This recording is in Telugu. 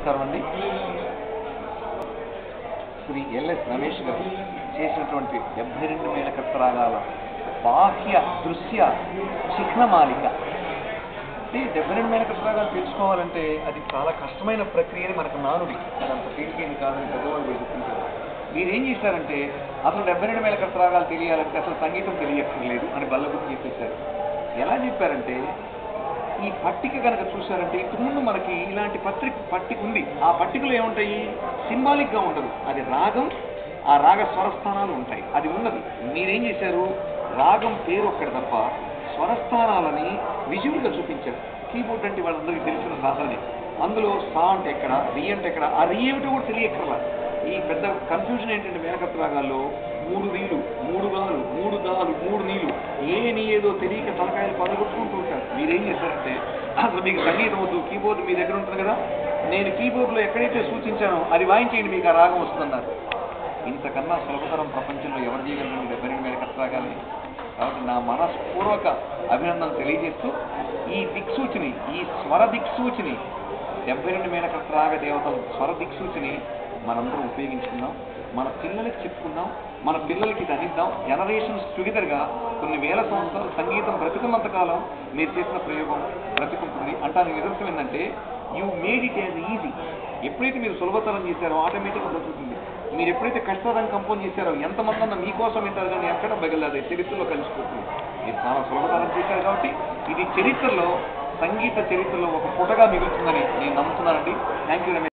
నమస్కారం అండి శ్రీ ఎల్ఎస్ రమేష్ గారు చేసినటువంటి డెబ్బై రెండు మేళకత్త రాగాల బాహ్య దృశ్య చిహ్నమాలిక అంటే డెబ్బై రెండు మేళకత్త రాగాలు తెలుసుకోవాలంటే అది చాలా కష్టమైన ప్రక్రియ అని మనకు నానుడి అది అంత తేలికేమి కాదని పెద్దవాళ్ళు మీరు చెప్పించారు మీరేం చేశారంటే అసలు డెబ్బై రెండు మేళకత్త రాగాలు తెలియాలంటే అసలు సంగీతం తెలియక్కర్లేదు అని బల్లగుర్తు చెప్పేశారు ఎలా చెప్పారంటే ఈ పట్టిక కనుక చూసారంటే ఇంతకుముందు మనకి ఇలాంటి పత్రిక పట్టిక ఉంది ఆ పట్టికలో ఏముంటాయి సింబాలిక్ గా ఉండదు అది రాగం ఆ రాగ స్వరస్థానాలు ఉంటాయి అది ఉన్నది మీరేం చేశారు రాగం పేరు ఒక్కటి తప్ప స్వరస్థానాలని విజువల్ గా చూపించారు కీబోర్డ్ అంటే వాళ్ళందరికీ తెలిసిన సాధనే అందులో సా అంటే ఎక్కడ రి అంటే ఎక్కడ ఆ రి ఏమిటో కూడా తెలియక్కర్లా ఈ పెద్ద కన్ఫ్యూజన్ ఏంటంటే మేనకత్త రాగాల్లో మూడు నీళ్ళు మూడు గాలు మూడు గాలు మూడు నీళ్ళు ఏ నీ ఏదో తెలియక తలకాయలు పదగొట్టుకుంటూ ఉంటారు మీరేం చేశారంటే అసలు మీకు సంగీతం వద్దు కీబోర్డ్ మీ దగ్గర ఉంటుంది కదా నేను కీబోర్డ్లో ఎక్కడైతే సూచించానో అది వాయించేయండి మీకు ఆ రాగం వస్తుందన్నారు ఇంతకన్నా సులభతరం ప్రపంచంలో ఎవరు చేయగలరు డెబ్బై రెండు మేనకత్త రాగాలని కాబట్టి నా మనస్పూర్వక అభినందన తెలియజేస్తూ ఈ దిక్సూచిని ఈ స్వర దిక్సూచిని డెబ్బై రెండు మేనకత్త రాగ దేవతల స్వర దిక్సూచిని మనందరం ఉపయోగించుకుందాం మన పిల్లలకి చెప్పుకుందాం మన పిల్లలకి ఇది అందిద్దాం జనరేషన్స్ టుగెదర్గా కొన్ని వేల సంవత్సరాలు సంగీతం బ్రతుకున్నంత కాలం మీరు చేసిన ప్రయోగం బ్రతుకుంటుంది అంటానికి నిదర్శనం ఏంటంటే you made it as easy ఎప్పుడైతే మీరు సులభతరం చేశారో ఆటోమేటిక్గా బ్రతుకుతుంది మీరు ఎప్పుడైతే కష్టతరం కంపోజ్ చేశారో ఎంతమంది అన్న మీకోసం వింటారు కానీ ఎక్కడ బగలదు చరిత్రలో కలిసిపోతుంది మీరు చాలా సులభతరం చేశారు కాబట్టి ఇది చరిత్రలో సంగీత చరిత్రలో ఒక పుటగా మిగులుతుందని నేను నమ్ముతున్నానండి థ్యాంక్ యూ రమేష్